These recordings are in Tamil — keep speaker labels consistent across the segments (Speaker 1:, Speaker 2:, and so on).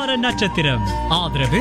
Speaker 1: வார நட்சத்திரம் ஆதரவு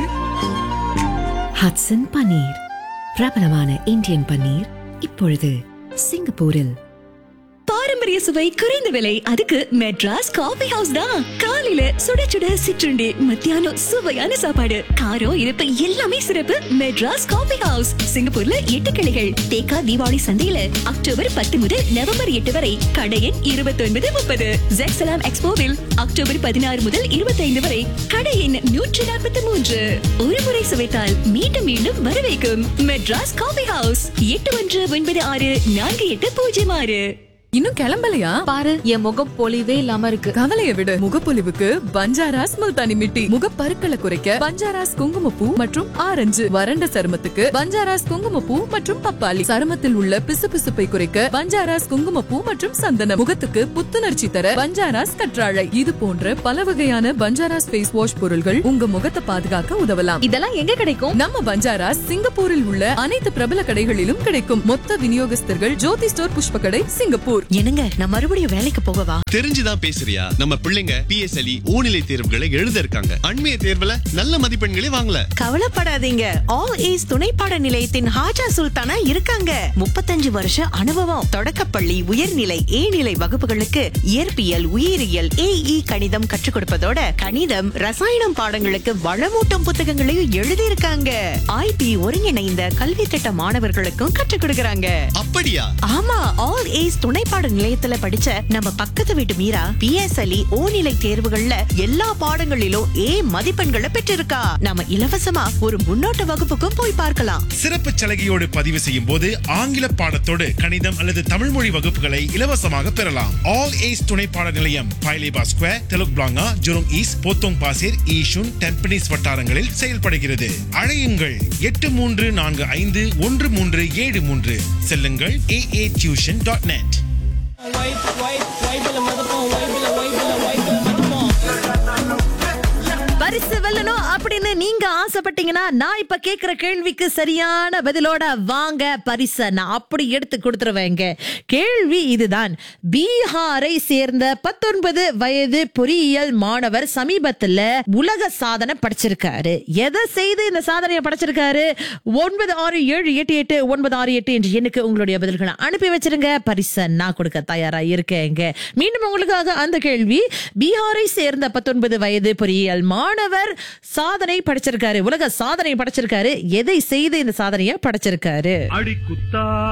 Speaker 2: ஹட்சன் பன்னீர் பிரபலமான இந்தியன் பன்னீர் இப்பொழுது சிங்கப்பூரில்
Speaker 3: பாரம்பரிய சுவை குறைந்த விலை அதுக்கு மெட்ராஸ் காபி ஹவுஸ் தான் காலையில சுட சுட சிற்றுண்டி மத்தியானம் சுவையான சாப்பாடு காரம் இனிப்பு எல்லாமே சிறப்பு மெட்ராஸ் காபி ஹவுஸ் சிங்கப்பூர்ல எட்டு கிளைகள் தேக்கா தீபாவளி சந்தையில அக்டோபர் பத்து முதல் நவம்பர் எட்டு வரை கடை எண் இருபத்தி ஒன்பது முப்பது ஜெக்சலாம் எக்ஸ்போவில் அக்டோபர் பதினாறு முதல் இருபத்தி ஐந்து வரை கடை எண் நூற்றி நாற்பத்தி மூன்று ஒரு முறை சுவைத்தால் மீண்டும் மீண்டும் வரவேற்கும் மெட்ராஸ் காபி ஹவுஸ் எட்டு ஒன்று ஒன்பது ஆறு நான்கு எட்டு பூஜ்ஜியம் ஆறு
Speaker 4: இன்னும் கிளம்பலையா
Speaker 5: பாரு என் முகம் பொலிவே இல்லாம இருக்கு
Speaker 4: கவலைய விடு முகப்பொலிவுக்கு பஞ்சாராஸ் முல்தானி மிட்டி முகப்பருக்களை குறைக்க பஞ்சாராஸ் குங்குமப்பூ மற்றும் ஆரஞ்சு வறண்ட சருமத்துக்கு பஞ்சாராஸ் குங்குமப்பூ மற்றும் பப்பாளி சருமத்தில் உள்ள பிசுபிசுப்பை குறைக்க பஞ்சாராஸ் குங்குமப்பூ மற்றும் சந்தனம் முகத்துக்கு புத்துணர்ச்சி தர பஞ்சாராஸ் கற்றாழை இது போன்ற பல வகையான பஞ்சாராஸ் ஃபேஸ் வாஷ் பொருள்கள் உங்க முகத்தை பாதுகாக்க உதவலாம்
Speaker 5: இதெல்லாம் எங்க கிடைக்கும்
Speaker 4: நம்ம பஞ்சாராஸ் சிங்கப்பூரில் உள்ள அனைத்து பிரபல கடைகளிலும் கிடைக்கும் மொத்த விநியோகஸ்தர்கள் ஜோதி ஸ்டோர் புஷ்ப கடை சிங்கப்பூர்
Speaker 6: என்னங்க நான் மறுபடியும் வேலைக்கு போகவா
Speaker 7: தெரிஞ்சுதான் பேசுறியா நம்ம பிள்ளைங்க பிஎஸ்எல்இ ஓநிலை தேர்வுகளை எழுத இருக்காங்க அண்மைய தேர்வுல நல்ல மதிப்பெண்களே வாங்கல
Speaker 6: கவலைப்படாதீங்க ஆல் ஏஸ் துணைப்பாட நிலையத்தின் ஹாஜா சுல்தானா இருக்காங்க முப்பத்தஞ்சு வருஷ அனுபவம் தொடக்கப்பள்ளி உயர்நிலை ஏநிலை வகுப்புகளுக்கு இயற்பியல் உயிரியல் ஏஇ கணிதம் கற்றுக் கொடுப்பதோட கணிதம் ரசாயனம் பாடங்களுக்கு வளமூட்டும் புத்தகங்களையும் எழுதியிருக்காங்க ஐபி ஒருங்கிணைந்த கல்வி திட்ட மாணவர்களுக்கும் கற்றுக் கொடுக்கறாங்க
Speaker 7: அப்படியா
Speaker 6: ஆமா ஆல் ஏஸ் துணைப்பாட நிலையத்துல படிச்ச நம்ம பக்கத்து வீட்டு மீரா பிஎஸ்எல்இ ஓநிலை தேர்வுகள்ல எல்லா பாடங்களிலும் ஏ மதிப்பெண்களை பெற்றிருக்கா நாம இலவசமா ஒரு முன்னோட்ட வகுப்புக்கும் போய் பார்க்கலாம்
Speaker 8: சிறப்பு சலுகையோடு பதிவு செய்யும் போது ஆங்கில பாடத்தோடு கணிதம் அல்லது தமிழ் மொழி வகுப்புகளை இலவசமாக பெறலாம் ஆல் ஏஸ் துணை பாட நிலையம் பைலேபா square Telok Blangah Jurong East Potong Pasir Yishun Tampines வட்டாரங்களில் செயல்படுகிறது அழையுங்கள் எட்டு மூன்று நான்கு ஐந்து ஒன்று மூன்று ஏழு மூன்று செல்லுங்கள் A A tuition dot net
Speaker 9: பரிசு வெல்லணும் அப்படின்னு நீங்க ஆசைப்பட்டீங்கன்னா நான் இப்ப கேக்குற கேள்விக்கு சரியான பதிலோட வாங்க பரிசை நான் அப்படி எடுத்து கொடுத்துருவேங்க கேள்வி இதுதான் பீகாரை சேர்ந்த பத்தொன்பது வயது பொறியியல் மாணவர் சமீபத்துல உலக சாதனை படைச்சிருக்காரு எதை செய்து இந்த சாதனையை படைச்சிருக்காரு ஒன்பது ஆறு ஏழு எட்டு எட்டு ஒன்பது ஆறு எட்டு என்று எண்ணுக்கு உங்களுடைய பதில்களை அனுப்பி வச்சிருங்க பரிசை நான் கொடுக்க தயாரா இருக்கேங்க மீண்டும் உங்களுக்காக அந்த கேள்வி பீகாரை சேர்ந்த பத்தொன்பது வயது பொறியியல் மாணவர் சாதனை படைச்சிருக்காரு உலக சாதனை படைச்சிருக்காரு எதை செய்து இந்த சாதனையை படைச்சிருக்காரு